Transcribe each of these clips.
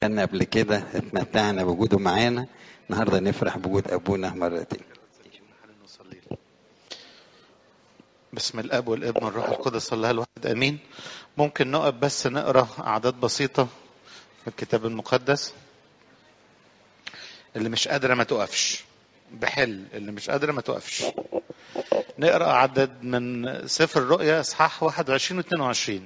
كان قبل كده اتمتعنا بوجوده معانا النهارده نفرح بوجود ابونا مرتين بسم الاب والابن والروح القدس الله الواحد امين ممكن نقف بس نقرا اعداد بسيطه في الكتاب المقدس اللي مش قادره ما تقفش بحل اللي مش قادره ما تقفش نقرا عدد من سفر الرؤيا اصحاح 21 و 22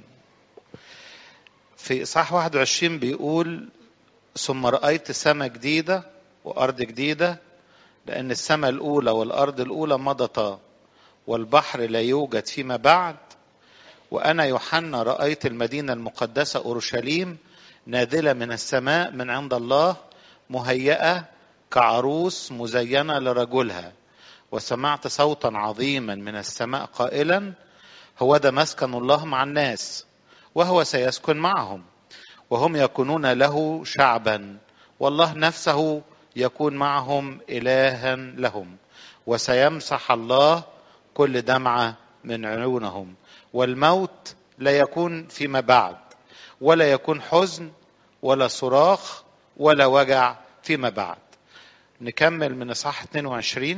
في اصحاح 21 بيقول ثم رايت سماء جديده وارض جديده لان السماء الاولى والارض الاولى مضتا والبحر لا يوجد فيما بعد وانا يوحنا رايت المدينه المقدسه اورشليم نازله من السماء من عند الله مهيئه كعروس مزينه لرجلها وسمعت صوتا عظيما من السماء قائلا هو ده مسكن الله مع الناس وهو سيسكن معهم وهم يكونون له شعبا والله نفسه يكون معهم الها لهم وسيمسح الله كل دمعه من عيونهم والموت لا يكون فيما بعد ولا يكون حزن ولا صراخ ولا وجع فيما بعد نكمل من اصحاح 22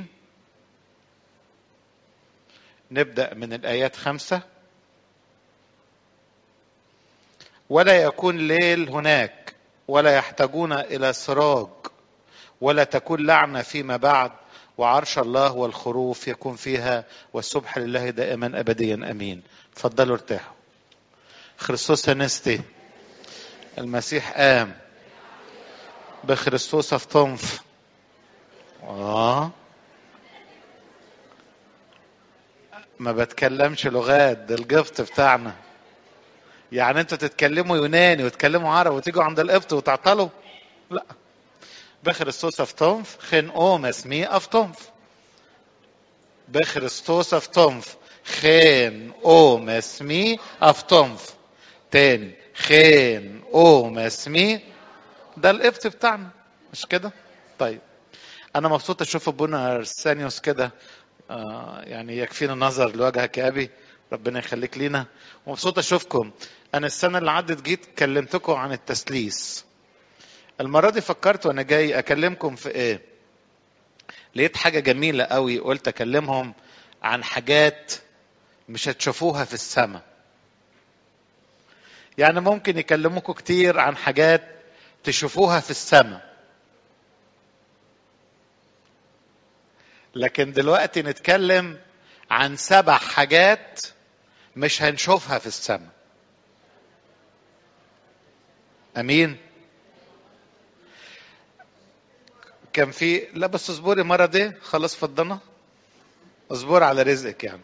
نبدا من الايات خمسه ولا يكون ليل هناك ولا يحتاجون الى سراج ولا تكون لعنه فيما بعد وعرش الله والخروف يكون فيها والسبح لله دائما ابديا امين تفضلوا ارتاحوا خريستوس هنستي المسيح قام بخريستوس افتنف اه ما بتكلمش لغات ده الجفت بتاعنا يعني انتوا تتكلموا يوناني وتتكلموا عربي وتيجوا عند القبط وتعطلوا لا بخريستوس افتنف خن اوم اسمي افتنف بخريستوس افتنف خين اوم اسمي افتنف تاني خين اوم اسمي ده القبط بتاعنا مش كده طيب انا مبسوط اشوف ابونا ارسانيوس كده آه يعني يكفينا النظر لوجهك يا ابي ربنا يخليك لينا ومبسوط اشوفكم انا السنه اللي عدت جيت كلمتكم عن التسليس المره دي فكرت وانا جاي اكلمكم في ايه لقيت حاجه جميله قوي قلت اكلمهم عن حاجات مش هتشوفوها في السماء يعني ممكن يكلموكم كتير عن حاجات تشوفوها في السماء لكن دلوقتي نتكلم عن سبع حاجات مش هنشوفها في السماء امين كان في لا بس اصبري مره دي خلاص فضنا اصبر على رزقك يعني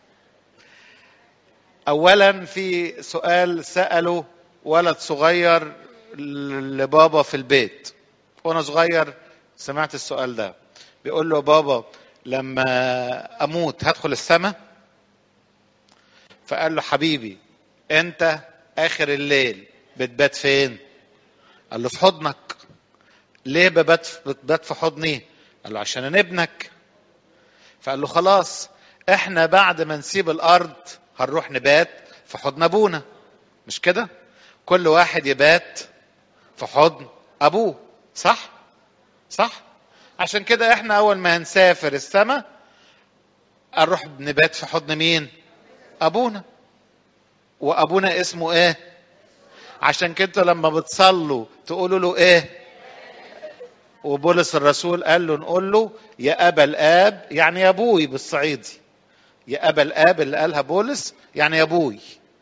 اولا في سؤال ساله ولد صغير لبابا في البيت وانا صغير سمعت السؤال ده بيقول له بابا لما اموت هدخل السماء فقال له حبيبي انت اخر الليل بتبات فين قال له في حضنك ليه ببات بتبات في حضني قال له عشان انا ابنك فقال له خلاص احنا بعد ما نسيب الارض هنروح نبات في حضن ابونا مش كده كل واحد يبات في حضن ابوه صح صح عشان كده احنا اول ما هنسافر السماء نروح نبات في حضن مين ابونا وابونا اسمه ايه عشان كده لما بتصلوا تقولوا له ايه وبولس الرسول قال له نقول له يا ابا الاب يعني يا ابوي بالصعيدي يا ابا الاب اللي قالها بولس يعني يا ابوي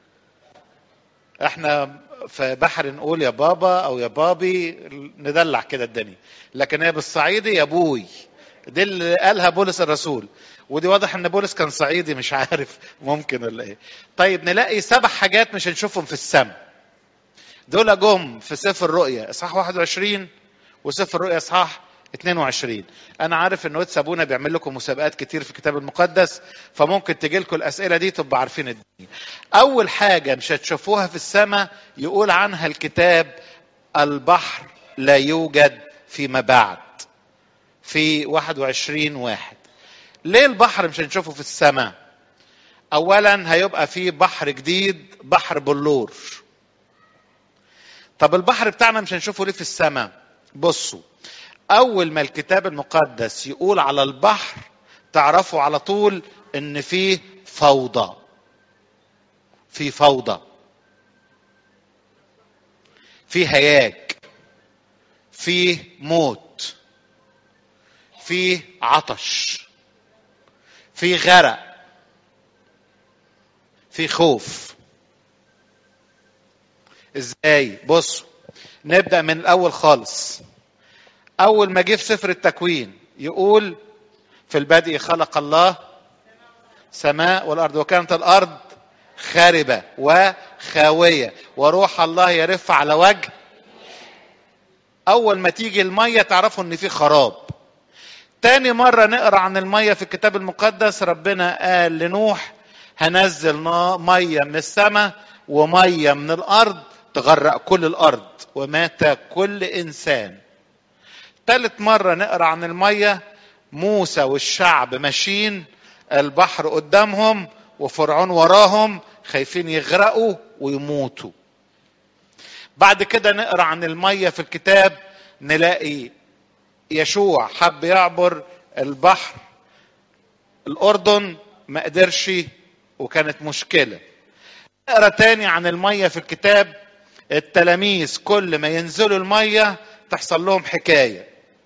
احنا في بحر نقول يا بابا او يا بابي ندلع كده الدنيا لكن هي بالصعيدي يا ابوي دي اللي قالها بولس الرسول ودي واضح ان بولس كان صعيدي مش عارف ممكن ولا ايه طيب نلاقي سبع حاجات مش هنشوفهم في السماء دول جم في سفر الرؤيا اصحاح 21 وسفر الرؤيا اصحاح 22 انا عارف ان واتس ابونا بيعمل لكم مسابقات كتير في الكتاب المقدس فممكن تجي لكم الاسئله دي تبقى عارفين الدنيا اول حاجه مش هتشوفوها في السماء يقول عنها الكتاب البحر لا يوجد فيما بعد في 21 واحد ليه البحر مش هنشوفه في السماء اولا هيبقى في بحر جديد بحر بلور طب البحر بتاعنا مش هنشوفه ليه في السماء بصوا اول ما الكتاب المقدس يقول على البحر تعرفوا على طول ان فيه فوضى في فوضى في هياج في موت في عطش في غرق في خوف ازاي بصوا نبدا من الاول خالص اول ما جه في سفر التكوين يقول في البدء خلق الله سماء والارض وكانت الارض خاربه وخاويه وروح الله يرف على وجه اول ما تيجي الميه تعرفوا ان في خراب تاني مرة نقرا عن المية في الكتاب المقدس ربنا قال لنوح هنزل مية من السماء ومية من الأرض تغرق كل الأرض ومات كل إنسان تالت مرة نقرا عن المية موسى والشعب ماشيين البحر قدامهم وفرعون وراهم خايفين يغرقوا ويموتوا بعد كده نقرا عن المية في الكتاب نلاقي يشوع حب يعبر البحر الأردن ما قدرش وكانت مشكلة نقرا تاني عن المية في الكتاب التلاميذ كل ما ينزلوا المية تحصل لهم حكاية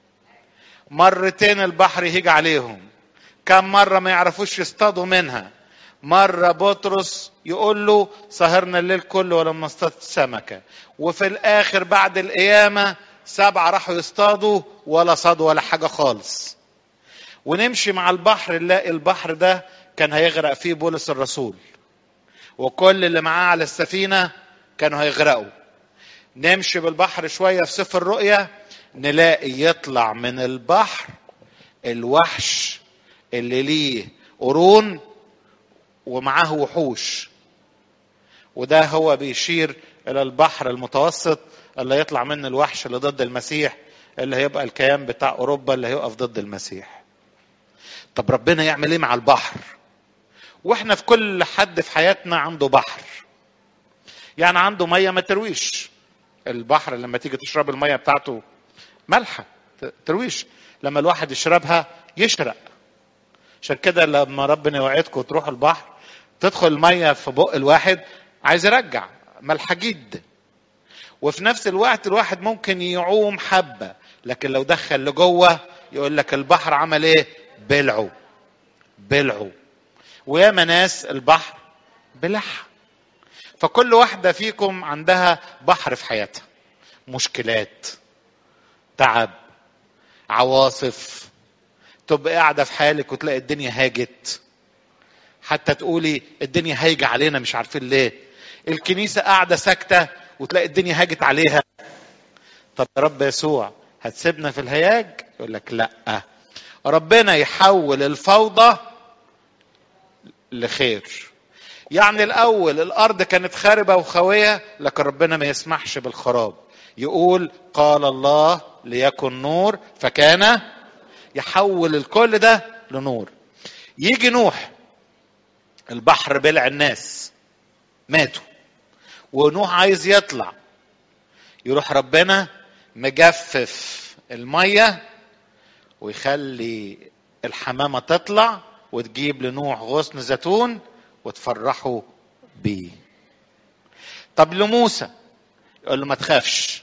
مرتين البحر يهيج عليهم كم مرة ما يعرفوش يصطادوا منها مرة بطرس يقول له سهرنا الليل كله ولم نصطاد سمكة وفي الآخر بعد القيامة سبعة راحوا يصطادوا ولا صادوا ولا حاجة خالص ونمشي مع البحر نلاقي البحر ده كان هيغرق فيه بولس الرسول وكل اللي معاه على السفينة كانوا هيغرقوا نمشي بالبحر شوية في سفر الرؤيا نلاقي يطلع من البحر الوحش اللي ليه قرون ومعاه وحوش وده هو بيشير الى البحر المتوسط اللي يطلع منه الوحش اللي ضد المسيح اللي هيبقى الكيان بتاع اوروبا اللي هيقف ضد المسيح طب ربنا يعمل ايه مع البحر واحنا في كل حد في حياتنا عنده بحر يعني عنده ميه ما ترويش البحر لما تيجي تشرب الميه بتاعته مالحه ترويش لما الواحد يشربها يشرق عشان كده لما ربنا يوعدكم تروحوا البحر تدخل الميه في بق الواحد عايز يرجع مالحه جدا وفي نفس الوقت الواحد ممكن يعوم حبه لكن لو دخل لجوه يقول لك البحر عمل ايه بلعه بلعه وياما ناس البحر بلعها فكل واحده فيكم عندها بحر في حياتها مشكلات تعب عواصف تبقى قاعده في حالك وتلاقي الدنيا هاجت حتى تقولي الدنيا هايجه علينا مش عارفين ليه الكنيسه قاعده ساكته وتلاقي الدنيا هاجت عليها طب يا رب يسوع هتسيبنا في الهياج يقول لك لا ربنا يحول الفوضى لخير يعني الاول الارض كانت خاربه وخاويه لكن ربنا ما يسمحش بالخراب يقول قال الله ليكن نور فكان يحول الكل ده لنور يجي نوح البحر بلع الناس ماتوا ونوح عايز يطلع يروح ربنا مجفف الميه ويخلي الحمامه تطلع وتجيب لنوح غصن زيتون وتفرحوا بيه طب لموسى يقول له ما تخافش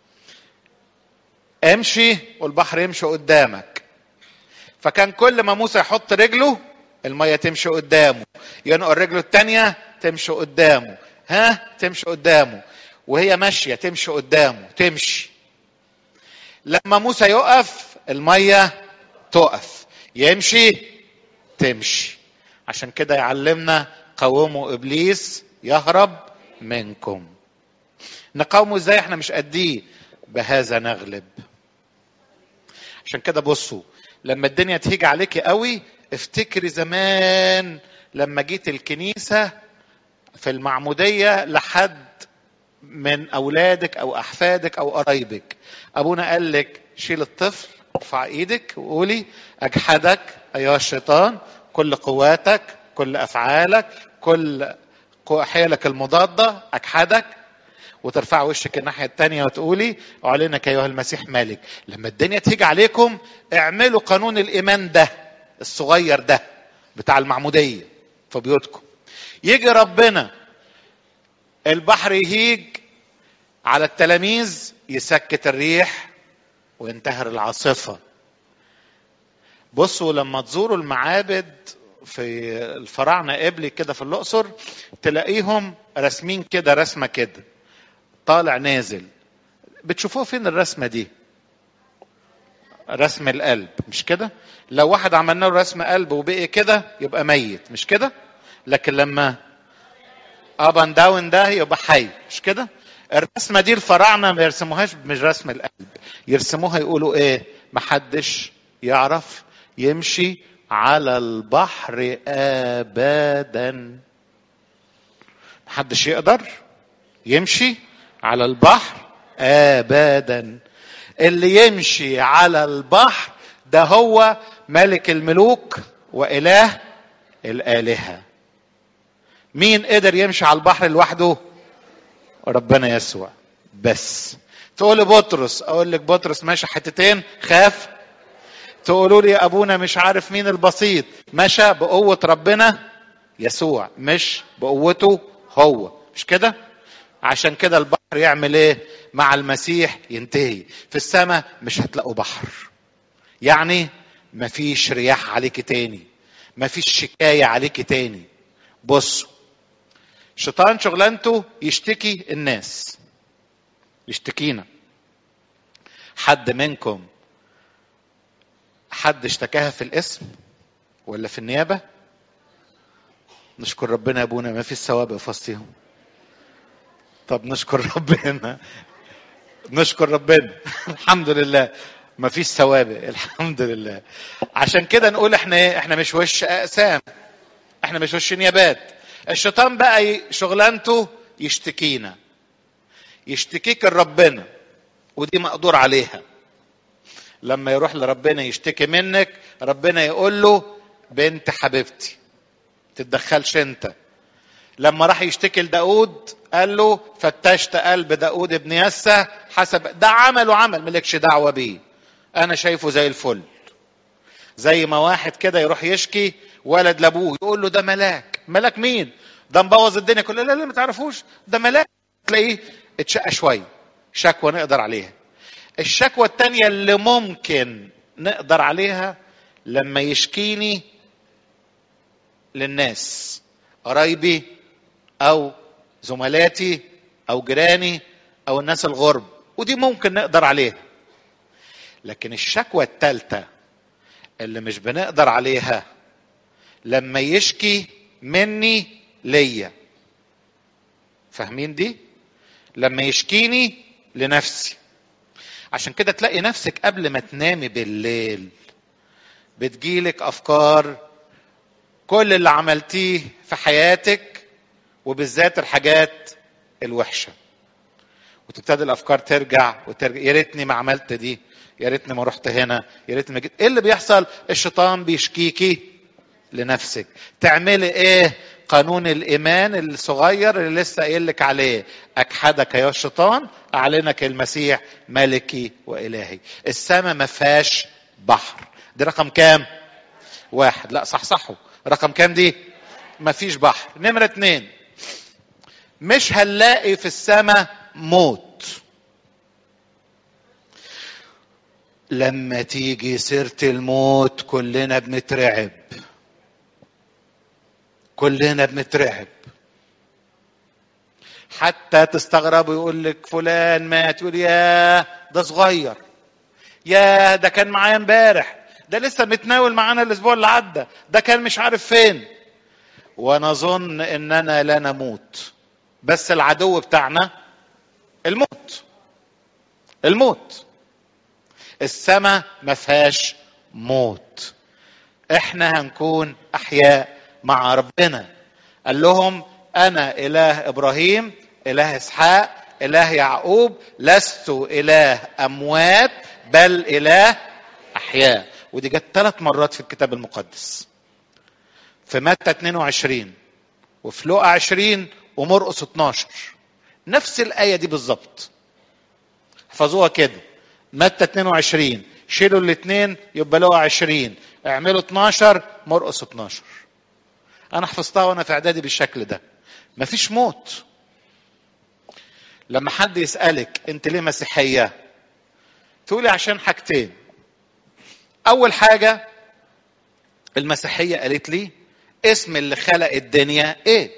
امشي والبحر يمشي قدامك فكان كل ما موسى يحط رجله الميه تمشي قدامه ينقل رجله التانية تمشي قدامه ها تمشي قدامه وهي ماشيه تمشي قدامه تمشي لما موسى يقف الميه تقف يمشي تمشي عشان كده يعلمنا قوموا ابليس يهرب منكم نقاومه ازاي احنا مش قديه بهذا نغلب عشان كده بصوا لما الدنيا تهيج عليكي قوي افتكري زمان لما جيت الكنيسة في المعمودية لحد من أولادك أو أحفادك أو قرايبك أبونا قال لك شيل الطفل ارفع ايدك وقولي أجحدك أيها الشيطان كل قواتك كل أفعالك كل حيلك المضادة أجحدك وترفع وشك الناحية التانية وتقولي أعلنك أيها المسيح مالك لما الدنيا تيجي عليكم اعملوا قانون الإيمان ده الصغير ده بتاع المعمودية في بيوتكم يجي ربنا البحر يهيج على التلاميذ يسكت الريح وينتهر العاصفة بصوا لما تزوروا المعابد في الفراعنة قبلي كده في الأقصر تلاقيهم راسمين كده رسمة كده طالع نازل بتشوفوها فين الرسمة دي رسم القلب مش كده لو واحد عملنا له رسم قلب وبقي كده يبقى ميت مش كده لكن لما اب اند داون ده يبقى حي مش كده الرسمه دي الفراعنه ما يرسموهاش مش رسم القلب يرسموها يقولوا ايه محدش يعرف يمشي على البحر ابدا محدش يقدر يمشي على البحر ابدا اللي يمشي على البحر ده هو ملك الملوك واله الالهه مين قدر يمشي على البحر لوحده ربنا يسوع بس تقول بطرس اقول لك بطرس ماشي حتتين خاف تقولوا لي ابونا مش عارف مين البسيط مشى بقوه ربنا يسوع مش بقوته هو مش كده عشان كده البحر يعمل ايه مع المسيح ينتهي في السماء مش هتلاقوا بحر يعني مفيش رياح عليك تاني مفيش شكاية عليك تاني بصوا شيطان شغلانته يشتكي الناس يشتكينا حد منكم حد اشتكاها في الاسم ولا في النيابة نشكر ربنا يا ابونا ما في السوابق في وسطهم طب نشكر ربنا نشكر ربنا الحمد لله ما فيش سوابق الحمد لله عشان كده نقول احنا ايه احنا مش وش اقسام احنا مش وش نيابات الشيطان بقى شغلانته يشتكينا يشتكيك لربنا ودي مقدور عليها لما يروح لربنا يشتكي منك ربنا يقول له بنت حبيبتي تتدخلش انت لما راح يشتكي لداود قال له فتشت قلب داود ابن يسى حسب ده عمل وعمل ملكش دعوة بيه انا شايفه زي الفل زي ما واحد كده يروح يشكي ولد لابوه يقول له ده ملاك ملاك مين ده مبوظ الدنيا كلها لا لا ما تعرفوش ده ملاك تلاقيه اتشقى شويه شكوى نقدر عليها الشكوى التانية اللي ممكن نقدر عليها لما يشكيني للناس قرايبي او زملاتي او جيراني او الناس الغرب ودي ممكن نقدر عليها لكن الشكوى الثالثه اللي مش بنقدر عليها لما يشكي مني ليا فاهمين دي لما يشكيني لنفسي عشان كده تلاقي نفسك قبل ما تنامي بالليل بتجيلك افكار كل اللي عملتيه في حياتك وبالذات الحاجات الوحشه وتبتدي الافكار ترجع وترجع يا ريتني ما عملت دي يا ريتني ما رحت هنا يا ريتني ما جيت ايه اللي بيحصل الشيطان بيشكيكي لنفسك تعملي ايه قانون الايمان الصغير اللي لسه قايل لك عليه اجحدك يا الشيطان اعلنك المسيح ملكي والهي السماء ما فيهاش بحر دي رقم كام واحد لا صح صحوا رقم كام دي ما فيش بحر نمرة اتنين مش هنلاقي في السماء موت لما تيجي سيرة الموت كلنا بنترعب كلنا بنترعب حتى تستغرب ويقول لك فلان مات يقول يا ده صغير يا ده كان معايا امبارح ده لسه متناول معانا الاسبوع اللي عدى ده كان مش عارف فين ونظن اننا لا نموت بس العدو بتاعنا الموت الموت السماء ما فيهاش موت احنا هنكون احياء مع ربنا قال لهم انا اله ابراهيم اله اسحاق اله يعقوب لست اله اموات بل اله احياء ودي جت ثلاث مرات في الكتاب المقدس في متى 22 وفي لوقا 20 ومرقس 12 نفس الايه دي بالظبط احفظوها كده متى 22 شيلوا الاثنين يبقى له 20 اعملوا 12 مرقص 12 انا حفظتها وانا في اعدادي بالشكل ده مفيش موت لما حد يسالك انت ليه مسيحيه تقولي عشان حاجتين اول حاجه المسيحيه قالت لي اسم اللي خلق الدنيا ايه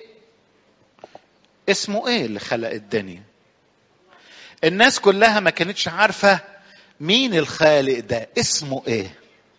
اسمه ايه اللي خلق الدنيا الناس كلها ما كانتش عارفه مين الخالق ده اسمه ايه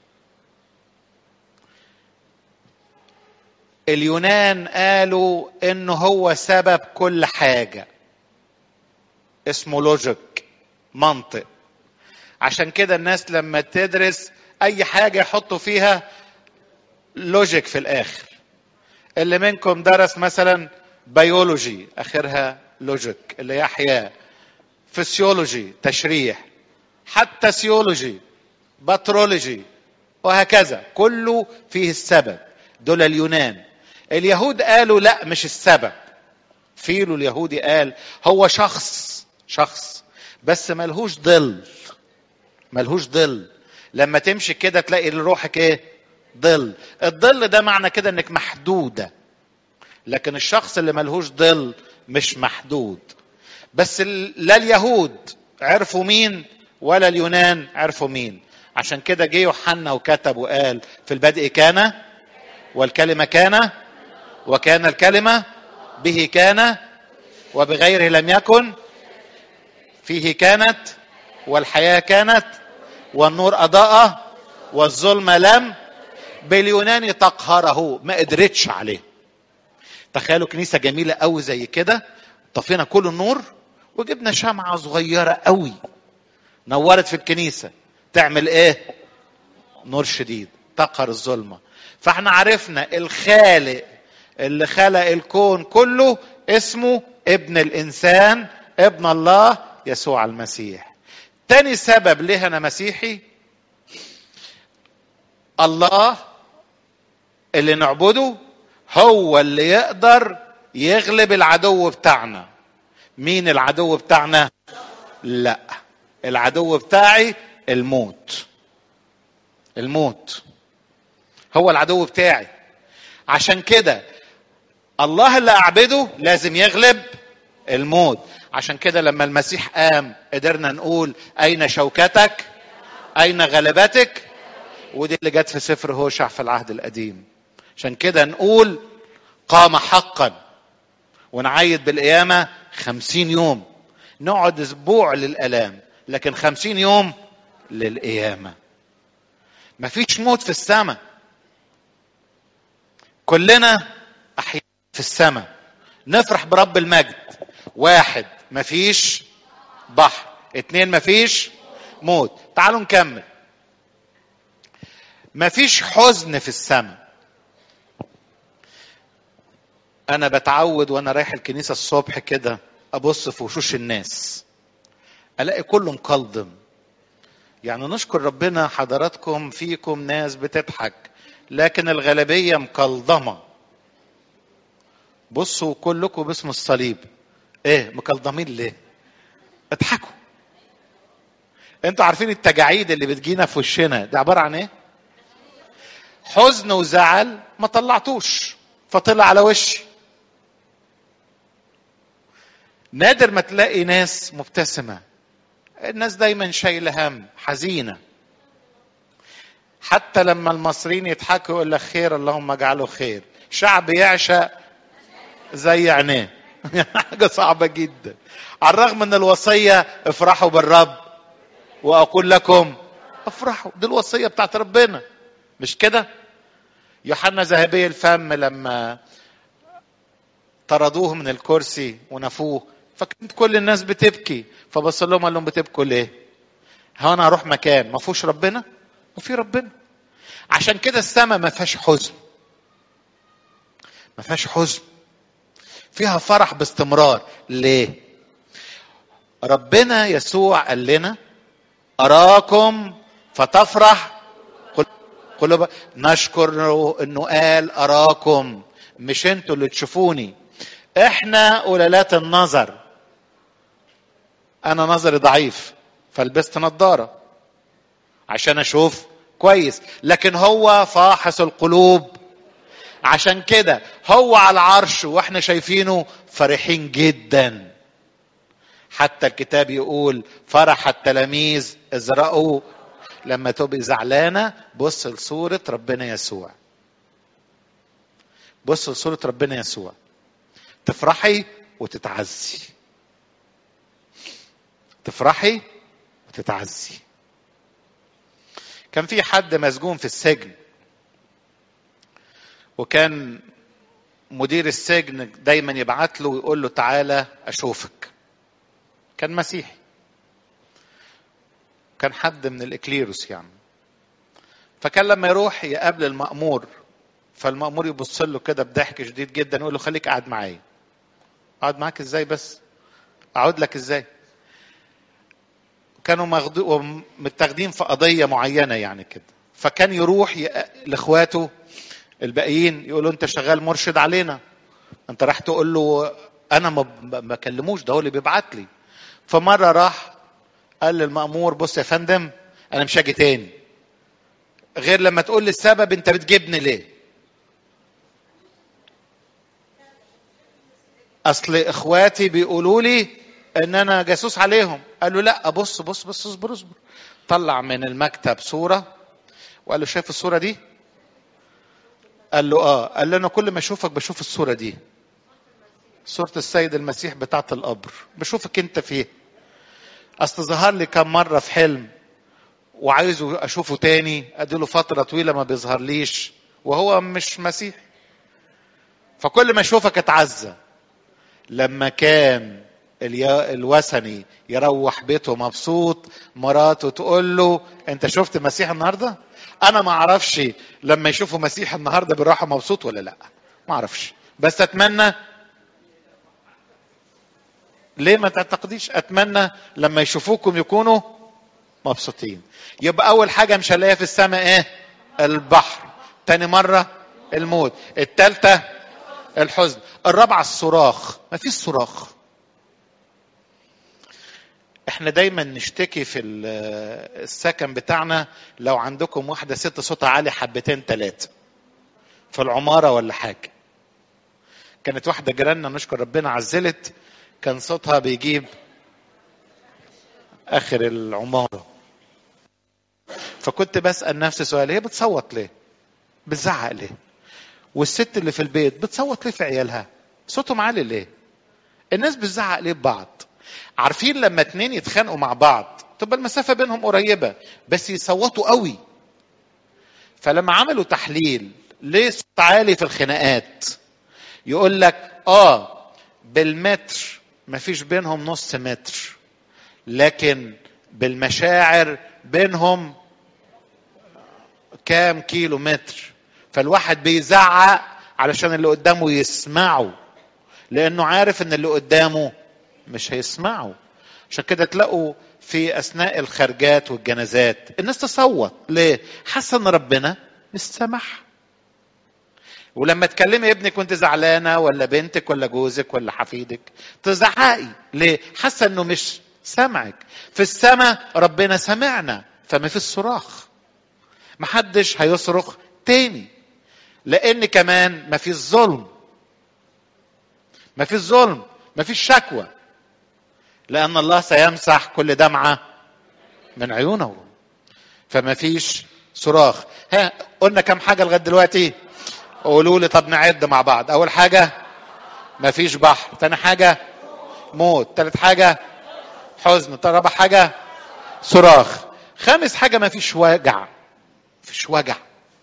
اليونان قالوا انه هو سبب كل حاجه اسمه لوجيك منطق عشان كده الناس لما تدرس اي حاجه يحطوا فيها لوجيك في الاخر اللي منكم درس مثلا بيولوجي اخرها لوجيك اللي هي احياء فسيولوجي تشريح حتى سيولوجي باترولوجي وهكذا كله فيه السبب دول اليونان اليهود قالوا لا مش السبب فيلو اليهودي قال هو شخص شخص بس ملهوش ظل ملهوش ظل لما تمشي كده تلاقي لروحك ايه ظل الظل ده معنى كده انك محدوده لكن الشخص اللي ملهوش ظل مش محدود بس لا اليهود عرفوا مين ولا اليونان عرفوا مين عشان كده جه يوحنا وكتب وقال في البدء كان والكلمه كان وكان الكلمه به كان وبغيره لم يكن فيه كانت والحياه كانت والنور اضاء والظلم لم باليوناني تقهره ما قدرتش عليه تخيلوا كنيسه جميله قوي زي كده طفينا كل النور وجبنا شمعه صغيره قوي نورت في الكنيسه تعمل ايه نور شديد تقهر الظلمه فاحنا عرفنا الخالق اللي خلق الكون كله اسمه ابن الانسان ابن الله يسوع المسيح تاني سبب ليه انا مسيحي الله اللي نعبده هو اللي يقدر يغلب العدو بتاعنا مين العدو بتاعنا لا العدو بتاعي الموت الموت هو العدو بتاعي عشان كده الله اللي اعبده لازم يغلب الموت عشان كده لما المسيح قام قدرنا نقول اين شوكتك اين غلبتك ودي اللي جت في سفر هوشع في العهد القديم عشان كده نقول قام حقا ونعيد بالقيامة خمسين يوم نقعد اسبوع للالام لكن خمسين يوم للقيامة مفيش موت في السماء كلنا احياء في السماء نفرح برب المجد واحد مفيش بحر اتنين مفيش موت تعالوا نكمل مفيش حزن في السماء انا بتعود وانا رايح الكنيسه الصبح كده ابص في وشوش الناس الاقي كله مقلدم يعني نشكر ربنا حضراتكم فيكم ناس بتضحك لكن الغالبيه مقلضمه بصوا كلكم باسم الصليب ايه مقلضمين ليه اضحكوا انتوا عارفين التجاعيد اللي بتجينا في وشنا ده عباره عن ايه حزن وزعل ما طلعتوش فطلع على وشي نادر ما تلاقي ناس مبتسمه الناس دايما شايله هم حزينه حتى لما المصريين يضحكوا يقول لك خير اللهم اجعله خير شعب يعشق زي عينيه حاجه صعبه جدا على الرغم من الوصيه افرحوا بالرب واقول لكم افرحوا دي الوصيه بتاعت ربنا مش كده يوحنا ذهبي الفم لما طردوه من الكرسي ونفوه فكانت كل الناس بتبكي فبص لهم قال لهم بتبكوا ليه؟ ها انا هروح مكان ما فيهوش ربنا؟ وفي ربنا عشان كده السماء ما فيهاش حزن ما فيهاش حزن فيها فرح باستمرار ليه؟ ربنا يسوع قال لنا أراكم فتفرح قلوب نشكر انه قال اراكم مش انتوا اللي تشوفوني احنا قلالات النظر انا نظري ضعيف فلبست نظاره عشان اشوف كويس لكن هو فاحص القلوب عشان كده هو على العرش واحنا شايفينه فرحين جدا حتى الكتاب يقول فرح التلاميذ اذ راوا لما تبقي زعلانه بص لصوره ربنا يسوع بص لصوره ربنا يسوع تفرحي وتتعزي تفرحي وتتعزي كان في حد مسجون في السجن وكان مدير السجن دايما يبعت له ويقول له تعالى اشوفك كان مسيحي كان حد من الاكليروس يعني فكان لما يروح يقابل المأمور فالمأمور يبص له كده بضحك شديد جدا يقول له خليك قاعد معايا اقعد معاك ازاي بس اقعد لك ازاي كانوا مغدو... متاخدين في قضيه معينه يعني كده فكان يروح ي... لاخواته الباقيين يقولوا انت شغال مرشد علينا انت راح تقول له انا ما بكلموش ده هو اللي بيبعت لي فمره راح قال للمامور بص يا فندم انا مش هاجي تاني غير لما تقول لي السبب انت بتجيبني ليه اصل اخواتي بيقولوا لي ان انا جاسوس عليهم قال له لا بص بص بص اصبر اصبر طلع من المكتب صوره وقال له شايف الصوره دي قال له اه قال له انا كل ما اشوفك بشوف الصوره دي صوره السيد المسيح بتاعه القبر بشوفك انت فيه اصل ظهر لي كم مره في حلم وعايزه اشوفه تاني اديله فتره طويله ما بيظهر ليش وهو مش مسيح فكل ما اشوفك اتعزى لما كان الوثني يروح بيته مبسوط مراته تقول له انت شفت مسيح النهارده انا ما اعرفش لما يشوفوا مسيح النهارده بيروحوا مبسوط ولا لا ما اعرفش بس اتمنى ليه ما تعتقديش اتمنى لما يشوفوكم يكونوا مبسوطين يبقى اول حاجه مش هنلاقيها في السماء ايه البحر تاني مره الموت التالتة الحزن الرابعه الصراخ ما فيش صراخ احنا دايما نشتكي في السكن بتاعنا لو عندكم واحده ست صوتها عالي حبتين ثلاثه في العماره ولا حاجه كانت واحده جيراننا نشكر ربنا عزلت كان صوتها بيجيب اخر العماره فكنت بسال نفسي سؤال هي بتصوت ليه بتزعق ليه والست اللي في البيت بتصوت ليه في عيالها صوتهم عالي ليه الناس بتزعق ليه ببعض عارفين لما اتنين يتخانقوا مع بعض تبقى المسافة بينهم قريبة بس يصوتوا قوي فلما عملوا تحليل ليه صوت عالي في الخناقات يقول لك اه بالمتر مفيش بينهم نص متر لكن بالمشاعر بينهم كام كيلو متر فالواحد بيزعق علشان اللي قدامه يسمعه لانه عارف ان اللي قدامه مش هيسمعوا عشان كده تلاقوا في اثناء الخرجات والجنازات الناس تصوت ليه حاسه ان ربنا مش سمح ولما تكلمي ابنك وانت زعلانه ولا بنتك ولا جوزك ولا حفيدك تزعقي ليه حاسه انه مش سمعك في السماء ربنا سمعنا فما في الصراخ محدش هيصرخ تاني لان كمان ما فيش ظلم ما فيش ظلم ما فيش شكوى لأن الله سيمسح كل دمعة من عيونه فما فيش صراخ ها قلنا كم حاجة لغاية دلوقتي قولوا لي طب نعد مع بعض أول حاجة ما فيش بحر تاني حاجة موت تالت حاجة حزن رابع حاجة صراخ خامس حاجة ما فيش وجع فيش وجع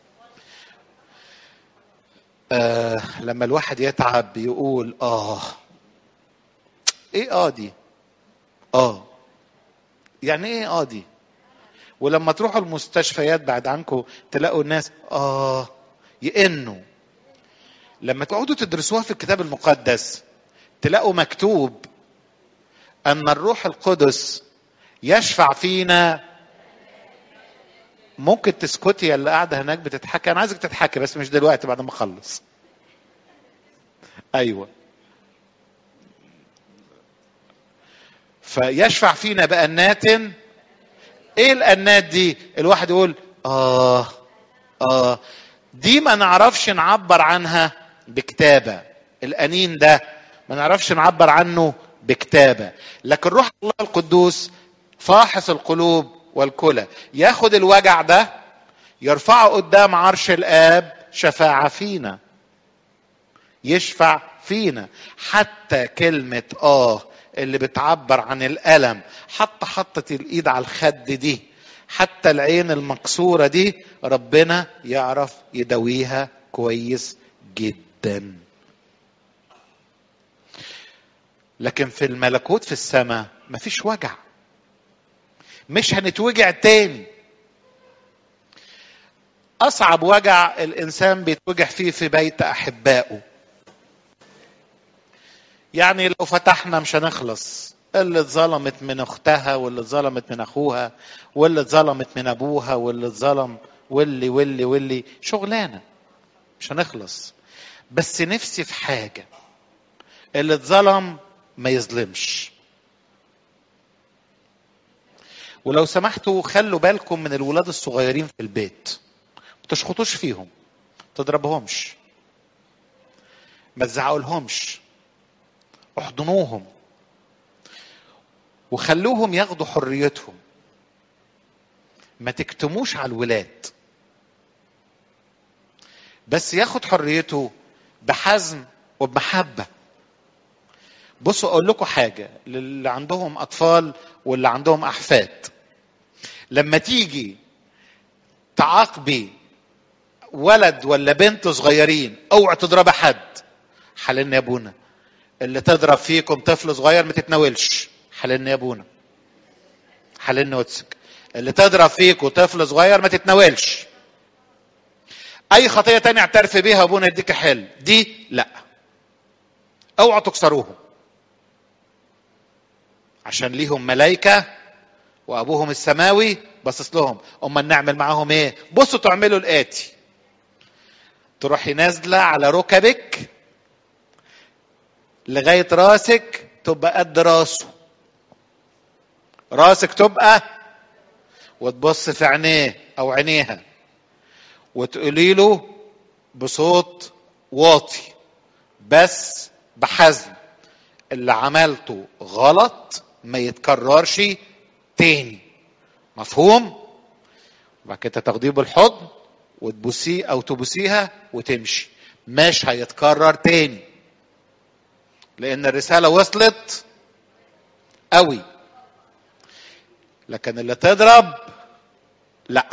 آه لما الواحد يتعب بيقول اه ايه اه دي اه يعني ايه اه دي ولما تروحوا المستشفيات بعد عنكم تلاقوا الناس اه يئنوا لما تقعدوا تدرسوها في الكتاب المقدس تلاقوا مكتوب ان الروح القدس يشفع فينا ممكن تسكتي يا اللي قاعده هناك بتضحكي انا عايزك تضحكي بس مش دلوقتي بعد ما اخلص ايوه فيشفع فينا بأنات ايه الأنات دي الواحد يقول اه اه دي ما نعرفش نعبر عنها بكتابة الأنين ده ما نعرفش نعبر عنه بكتابة لكن روح الله القدوس فاحص القلوب والكلى ياخد الوجع ده يرفعه قدام عرش الآب شفاعة فينا يشفع فينا حتى كلمة آه اللي بتعبر عن الألم حتى حطت الإيد على الخد دي حتى العين المكسورة دي ربنا يعرف يداويها كويس جدا لكن في الملكوت في السماء مفيش وجع مش هنتوجع تاني اصعب وجع الانسان بيتوجع فيه في بيت احبائه يعني لو فتحنا مش هنخلص اللي اتظلمت من اختها واللي اتظلمت من اخوها واللي اتظلمت من ابوها واللي اتظلم واللي واللي واللي شغلانه مش هنخلص بس نفسي في حاجه اللي اتظلم ما يظلمش ولو سمحتوا خلوا بالكم من الولاد الصغيرين في البيت ما تشخطوش فيهم ما تضربهمش ما تزعقولهمش احضنوهم وخلوهم ياخدوا حريتهم ما تكتموش على الولاد بس ياخد حريته بحزم وبمحبه بصوا اقول لكم حاجه للي عندهم اطفال واللي عندهم احفاد لما تيجي تعاقبي ولد ولا بنت صغيرين اوعى تضرب حد حللنا يا ابونا اللي تضرب فيكم طفل صغير ما تتناولش حللنا يا ابونا حللنا وتسك اللي تضرب فيكم طفل صغير ما تتناولش اي خطيه تانية اعترف بيها ابونا يديك حل دي لا اوعى تكسروهم عشان ليهم ملائكه وابوهم السماوي باصص لهم اما نعمل معاهم ايه بصوا تعملوا الاتي تروحي نازله على ركبك لغايه راسك تبقى قد راسه راسك تبقى وتبص في عينيه او عينيها وتقولي له بصوت واطي بس بحزم اللي عملته غلط ما يتكررش تاني مفهوم وبعد كده تاخديه بالحضن وتبوسيه او تبوسيها وتمشي مش هيتكرر تاني لان الرساله وصلت قوي لكن اللي تضرب لا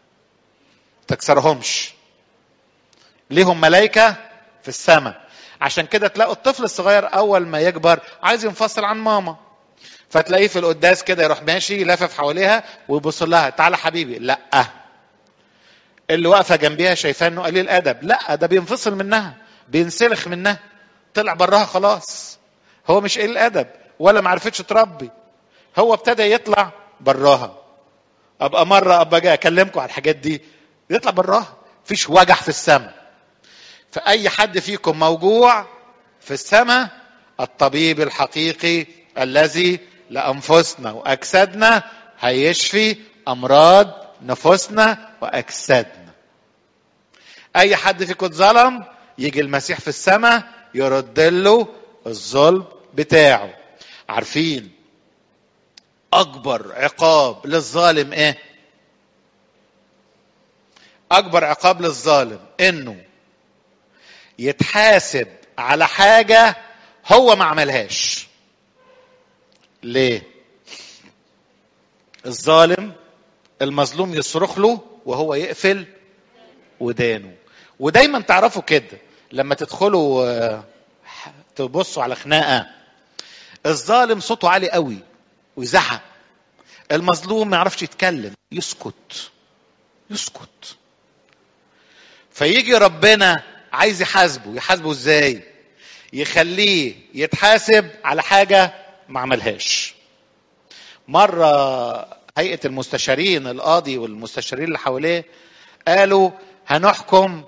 تكسرهمش ليهم ملائكه في السماء عشان كده تلاقوا الطفل الصغير اول ما يكبر عايز ينفصل عن ماما فتلاقيه في القداس كده يروح ماشي لافف حواليها ويبص لها تعالى حبيبي لا اللي واقفه جنبيها شايفاه انه قليل ادب لا ده بينفصل منها بينسلخ منها طلع براها خلاص هو مش قليل ادب ولا ما عرفتش تربي هو ابتدى يطلع براها ابقى مره ابقى جاي اكلمكم على الحاجات دي يطلع براها مفيش وجع في السماء فاي حد فيكم موجوع في السماء الطبيب الحقيقي الذي لانفسنا واجسادنا هيشفي امراض نفوسنا واجسادنا اي حد فيكم اتظلم يجي المسيح في السماء يرد له الظلم بتاعه عارفين اكبر عقاب للظالم ايه اكبر عقاب للظالم انه يتحاسب على حاجه هو ما عملهاش ليه الظالم المظلوم يصرخ له وهو يقفل ودانه ودايما تعرفوا كده لما تدخلوا تبصوا على خناقه الظالم صوته عالي قوي ويزعق المظلوم ما يعرفش يتكلم يسكت يسكت فيجي ربنا عايز يحاسبه يحاسبه ازاي يخليه يتحاسب على حاجه ما عملهاش مره هيئه المستشارين القاضي والمستشارين اللي حواليه قالوا هنحكم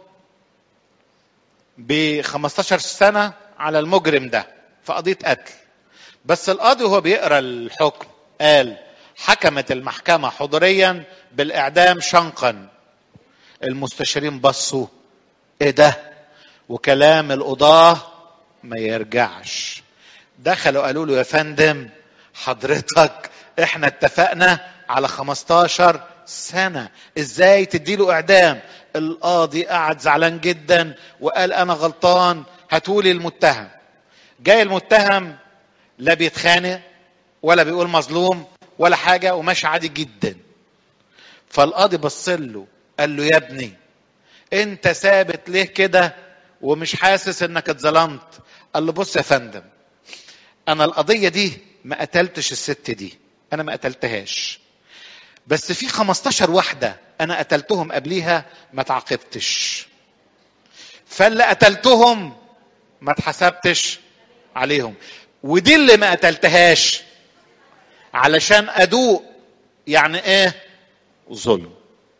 ب 15 سنه على المجرم ده في قضيه قتل بس القاضي وهو بيقرا الحكم قال حكمت المحكمه حضوريا بالاعدام شنقا المستشارين بصوا ايه ده وكلام القضاه ما يرجعش دخلوا قالوا له يا فندم حضرتك احنا اتفقنا على 15 سنة ازاي تديله اعدام القاضي قعد زعلان جدا وقال انا غلطان هاتولي المتهم جاي المتهم لا بيتخانق ولا بيقول مظلوم ولا حاجة وماشي عادي جدا فالقاضي بص له قال له يا ابني انت ثابت ليه كده ومش حاسس انك اتظلمت قال له بص يا فندم انا القضيه دي ما قتلتش الست دي انا ما قتلتهاش بس في 15 واحده انا قتلتهم قبليها ما تعاقبتش فاللي قتلتهم ما اتحسبتش عليهم ودي اللي ما قتلتهاش علشان ادوق يعني ايه ظلم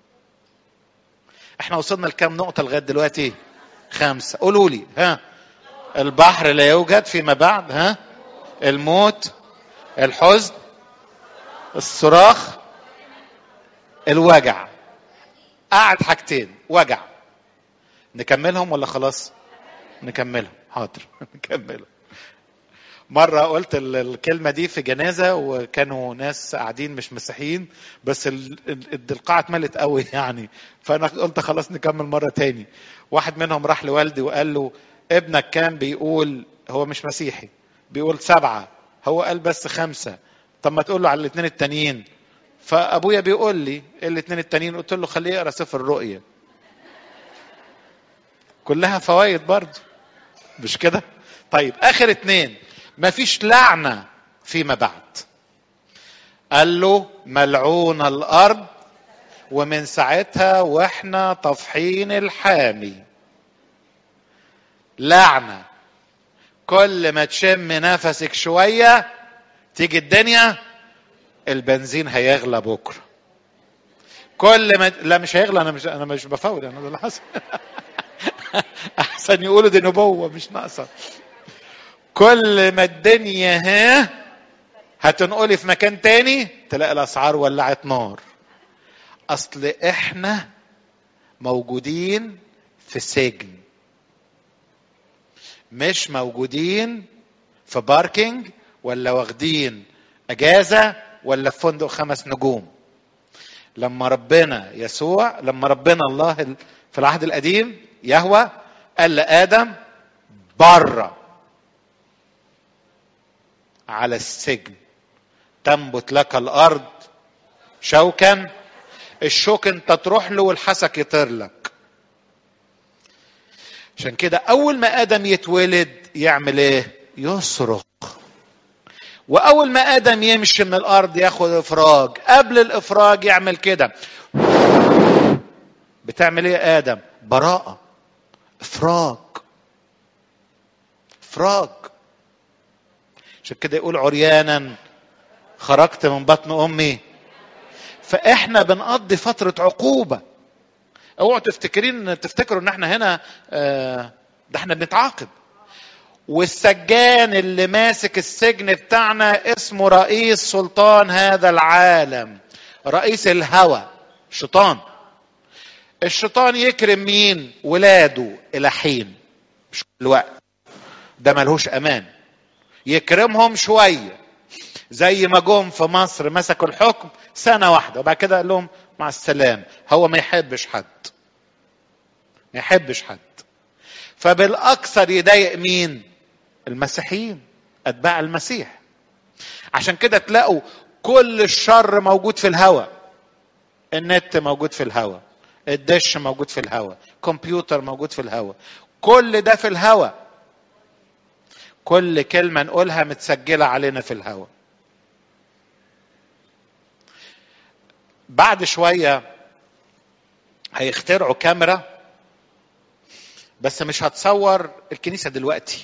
احنا وصلنا لكام نقطه لغايه دلوقتي خمسه قولوا لي ها البحر لا يوجد فيما بعد ها الموت الحزن الصراخ الوجع قعد حاجتين وجع نكملهم ولا خلاص نكملهم حاضر نكملهم مرة قلت الكلمة دي في جنازة وكانوا ناس قاعدين مش مسيحيين بس القاعة اتملت قوي يعني فأنا قلت خلاص نكمل مرة تاني واحد منهم راح لوالدي وقال له ابنك كان بيقول هو مش مسيحي بيقول سبعة هو قال بس خمسة طب ما تقول له على الاثنين التانيين فابويا بيقول لي الاثنين التانيين قلت له خليه يقرا سفر الرؤيا كلها فوائد برضه مش كده طيب اخر اتنين مفيش لعنه فيما بعد قال له ملعون الارض ومن ساعتها واحنا طافحين الحامي لعنه كل ما تشم نفسك شويه تيجي الدنيا البنزين هيغلى بكره كل ما لا مش هيغلى انا مش انا مش بفاول انا ده اللي حصل احسن يقولوا دي نبوه مش ناقصه كل ما الدنيا ها هتنقلي في مكان تاني تلاقي الاسعار ولعت نار اصل احنا موجودين في سجن مش موجودين في باركينج ولا واخدين اجازه ولا في فندق خمس نجوم لما ربنا يسوع لما ربنا الله في العهد القديم يهوى قال لادم بره على السجن تنبت لك الارض شوكا الشوك انت تروح له والحسك يطير لك عشان كده اول ما ادم يتولد يعمل ايه يصرخ واول ما ادم يمشي من الارض ياخد افراج قبل الافراج يعمل كده بتعمل ايه يا ادم براءه افراج افراج عشان كده يقول عريانا خرجت من بطن امي فاحنا بنقضي فتره عقوبه اوعوا تفتكرين تفتكروا ان احنا هنا آه ده احنا بنتعاقب والسجان اللي ماسك السجن بتاعنا اسمه رئيس سلطان هذا العالم رئيس الهوى شيطان الشيطان يكرم مين ولاده الى حين مش الوقت ده ملهوش امان يكرمهم شويه زي ما جم في مصر مسكوا الحكم سنه واحده وبعد كده قال لهم مع السلام هو ما يحبش حد ما يحبش حد فبالاكثر يضايق مين المسيحيين اتباع المسيح عشان كده تلاقوا كل الشر موجود في الهوى النت موجود في الهوى الدش موجود في الهوى كمبيوتر موجود في الهوى كل ده في الهوى كل كلمة نقولها متسجلة علينا في الهوى بعد شوية هيخترعوا كاميرا بس مش هتصور الكنيسة دلوقتي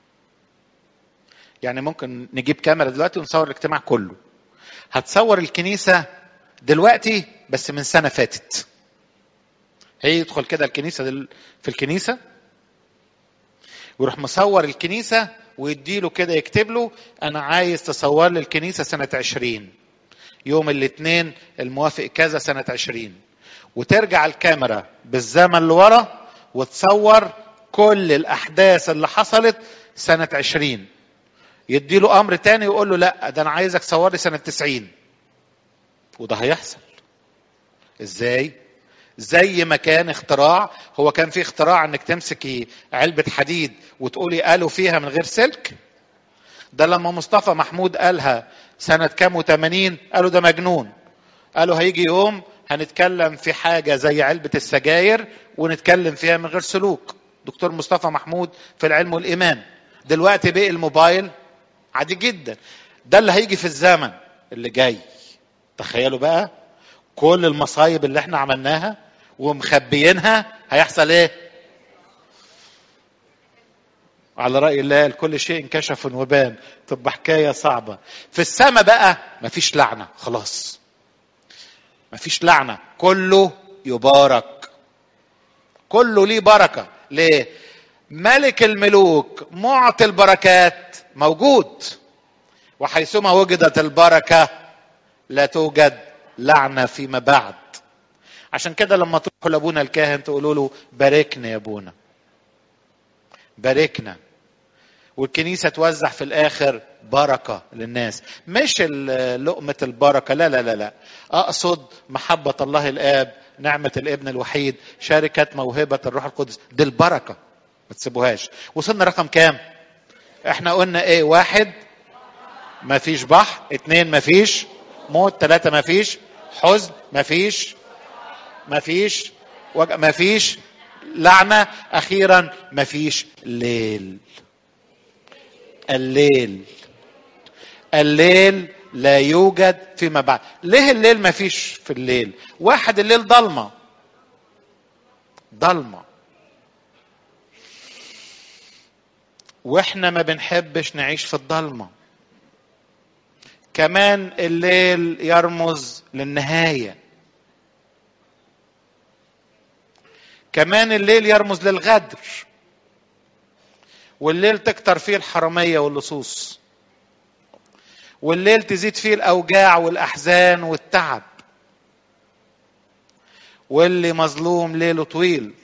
يعني ممكن نجيب كاميرا دلوقتي ونصور الاجتماع كله هتصور الكنيسة دلوقتي بس من سنة فاتت هي يدخل كده الكنيسة دل... في الكنيسة ويروح مصور الكنيسة ويديله كده يكتب له أنا عايز تصور لي الكنيسة سنة عشرين يوم الاثنين الموافق كذا سنة عشرين وترجع الكاميرا بالزمن لورا وتصور كل الأحداث اللي حصلت سنة عشرين يديله أمر تاني ويقول له لا ده أنا عايزك تصور لي سنة تسعين وده هيحصل ازاي زي ما كان اختراع هو كان في اختراع انك تمسكي علبة حديد وتقولي قالوا فيها من غير سلك ده لما مصطفى محمود قالها سنة كام وثمانين قالوا ده مجنون قالوا هيجي يوم هنتكلم في حاجة زي علبة السجاير ونتكلم فيها من غير سلوك دكتور مصطفى محمود في العلم والإيمان دلوقتي بقى الموبايل عادي جدا ده اللي هيجي في الزمن اللي جاي تخيلوا بقى كل المصايب اللي احنا عملناها ومخبيينها هيحصل ايه على رأي الله كل شيء انكشف وبان تبقى حكاية صعبة في السماء بقى مفيش لعنة خلاص مفيش لعنة كله يبارك كله ليه بركة ليه ملك الملوك معطي البركات موجود وحيثما وجدت البركة لا توجد لعنة فيما بعد عشان كده لما تروحوا لابونا الكاهن تقولوا له باركنا يا ابونا باركنا والكنيسة توزع في الآخر بركة للناس مش لقمة البركة لا لا لا لا أقصد محبة الله الآب نعمة الابن الوحيد شركة موهبة الروح القدس دي البركة ما تسيبوهاش وصلنا رقم كام احنا قلنا ايه واحد ما فيش بحر اتنين ما فيش موت ثلاثة ما فيش حزن ما فيش ما فيش وج... ما فيش لعنة أخيرا ما فيش ليل الليل الليل لا يوجد فيما بعد ليه الليل ما فيش في الليل واحد الليل ضلمة ضلمة واحنا ما بنحبش نعيش في الضلمه كمان الليل يرمز للنهايه كمان الليل يرمز للغدر والليل تكتر فيه الحراميه واللصوص والليل تزيد فيه الاوجاع والاحزان والتعب واللي مظلوم ليله طويل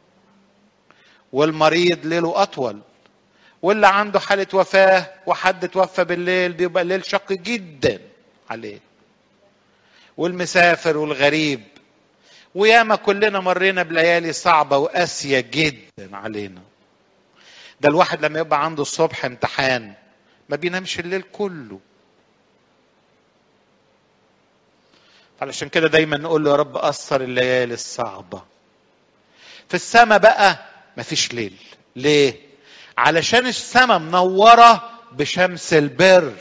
والمريض ليله اطول واللي عنده حالة وفاة وحد توفى بالليل بيبقى الليل شق جدا عليه والمسافر والغريب وياما كلنا مرينا بليالي صعبة وقاسية جدا علينا ده الواحد لما يبقى عنده الصبح امتحان ما بينامش الليل كله علشان كده دايما نقول له يا رب أثر الليالي الصعبة في السماء بقى مفيش ليل ليه علشان السماء منورة بشمس البر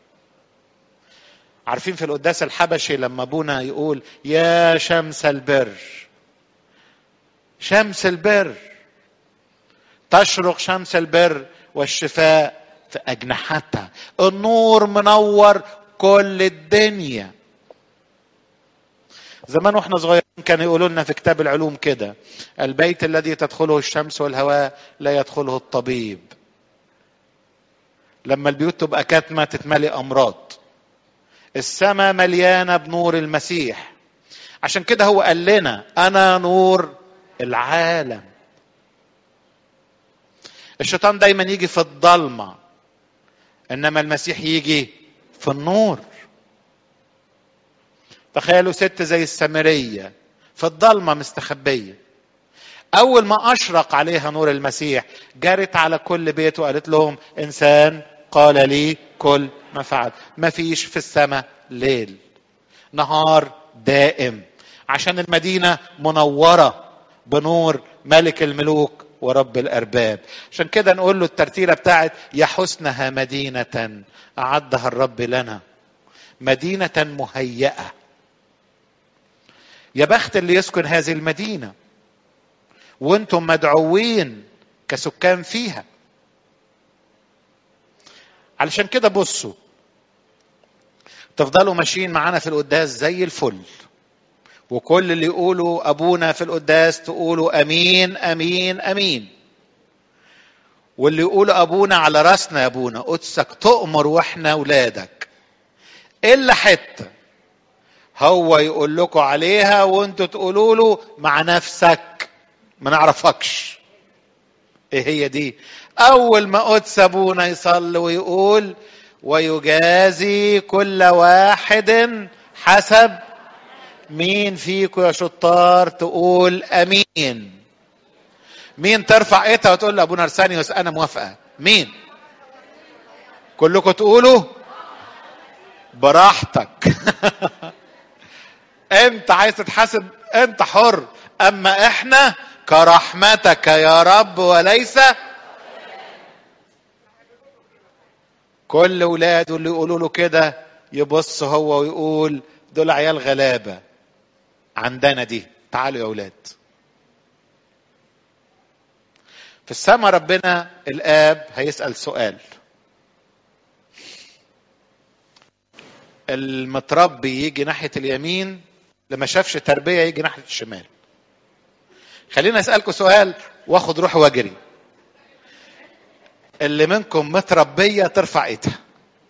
عارفين في القداس الحبشي لما ابونا يقول يا شمس البر شمس البر تشرق شمس البر والشفاء في اجنحتها النور منور كل الدنيا زمان واحنا صغيرين كانوا يقولوا لنا في كتاب العلوم كده البيت الذي تدخله الشمس والهواء لا يدخله الطبيب لما البيوت تبقى كاتمه تتملي امراض السماء مليانه بنور المسيح عشان كده هو قال لنا انا نور العالم الشيطان دايما يجي في الضلمه انما المسيح يجي في النور تخيلوا ست زي السامريه في الضلمه مستخبيه اول ما اشرق عليها نور المسيح جرت على كل بيت وقالت لهم انسان قال لي كل ما فعل ما فيش في السماء ليل نهار دائم عشان المدينه منوره بنور ملك الملوك ورب الارباب عشان كده نقول له الترتيله بتاعت يا حسنها مدينه اعدها الرب لنا مدينه مهيئه يا بخت اللي يسكن هذه المدينه وانتم مدعوين كسكان فيها علشان كده بصوا تفضلوا ماشيين معانا في القداس زي الفل وكل اللي يقولوا ابونا في القداس تقولوا امين امين امين واللي يقول ابونا على راسنا يا ابونا قدسك تؤمر واحنا اولادك الا حته هو يقول لكم عليها وانتوا تقولوا له مع نفسك ما نعرفكش ايه هي دي اول ما قدس ابونا يصلي ويقول ويجازي كل واحد حسب مين فيكم يا شطار تقول امين مين ترفع ايدها وتقول لابونا ارسانيوس انا موافقه مين كلكم تقولوا براحتك انت عايز تتحاسب انت حر اما احنا كرحمتك يا رب وليس كل ولاده اللي يقولوا له كده يبص هو ويقول دول عيال غلابه عندنا دي تعالوا يا اولاد في السماء ربنا الاب هيسال سؤال المتربي يجي ناحيه اليمين لما شافش تربيه يجي ناحيه الشمال خليني اسالكم سؤال واخد روح واجري اللي منكم متربيه ترفع ايدها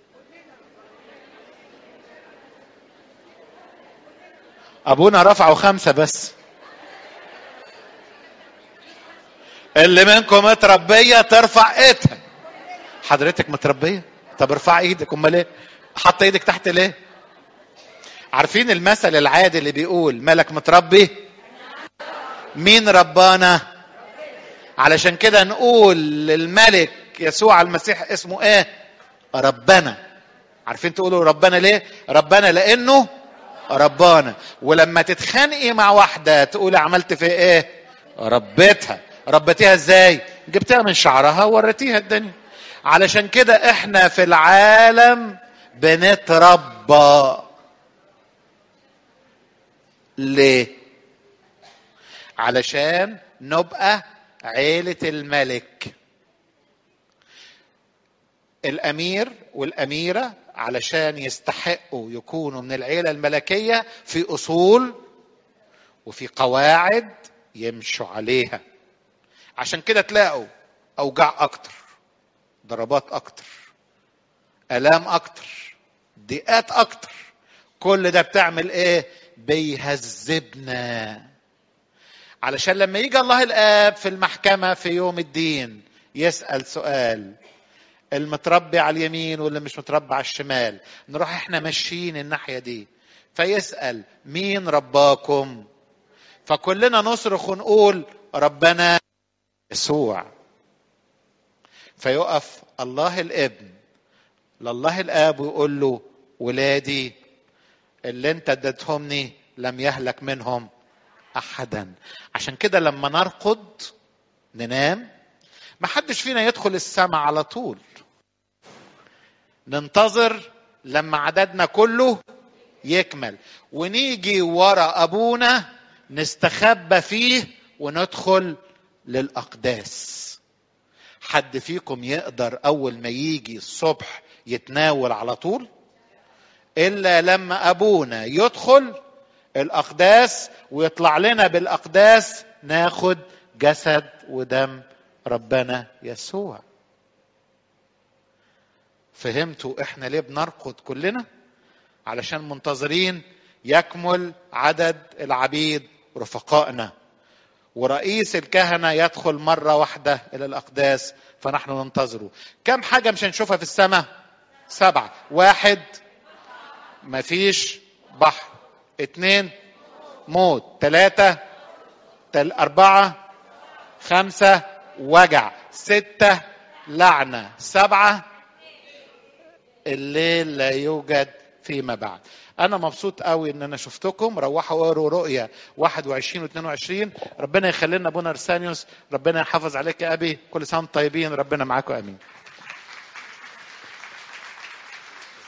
ابونا رفعوا خمسه بس اللي منكم متربيه ترفع ايدها حضرتك متربيه طب ارفع ايدك امال ايه حط ايدك تحت ليه عارفين المثل العادي اللي بيقول مالك متربي مين ربانا علشان كده نقول للملك يسوع المسيح اسمه ايه ربنا عارفين تقولوا ربنا ليه ربنا لانه ربانا ولما تتخانقي مع واحده تقولي عملت في ايه ربيتها ربيتيها ازاي جبتها من شعرها وريتيها الدنيا علشان كده احنا في العالم بنتربى ليه علشان نبقى عيلة الملك الأمير والأميرة علشان يستحقوا يكونوا من العيلة الملكية في أصول وفي قواعد يمشوا عليها عشان كده تلاقوا أوجاع أكتر ضربات أكتر آلام أكتر ضيقات أكتر كل ده بتعمل إيه؟ بيهذبنا علشان لما يجي الله الآب في المحكمة في يوم الدين يسأل سؤال المتربي على اليمين واللي مش متربي على الشمال نروح احنا ماشيين الناحية دي فيسأل مين رباكم فكلنا نصرخ ونقول ربنا يسوع فيقف الله الابن لله الاب ويقول له ولادي اللي انت اديتهمني لم يهلك منهم احدا عشان كده لما نرقد ننام ما حدش فينا يدخل السماء على طول ننتظر لما عددنا كله يكمل ونيجي ورا ابونا نستخبى فيه وندخل للاقداس حد فيكم يقدر اول ما يجي الصبح يتناول على طول الا لما ابونا يدخل الاقداس ويطلع لنا بالاقداس ناخد جسد ودم ربنا يسوع فهمتوا احنا ليه بنرقد كلنا علشان منتظرين يكمل عدد العبيد رفقائنا ورئيس الكهنة يدخل مرة واحدة إلى الأقداس فنحن ننتظره كم حاجة مش هنشوفها في السماء سبعة واحد مفيش بحر اتنين موت تلاتة تل أربعة خمسة وجع ستة لعنة سبعة الليل لا يوجد فيما بعد انا مبسوط قوي ان انا شفتكم روحوا اقروا رؤيا 21 و22 ربنا يخلي لنا ابونا ارسانيوس ربنا يحافظ عليك يا ابي كل سنه وانتم طيبين ربنا معاكم امين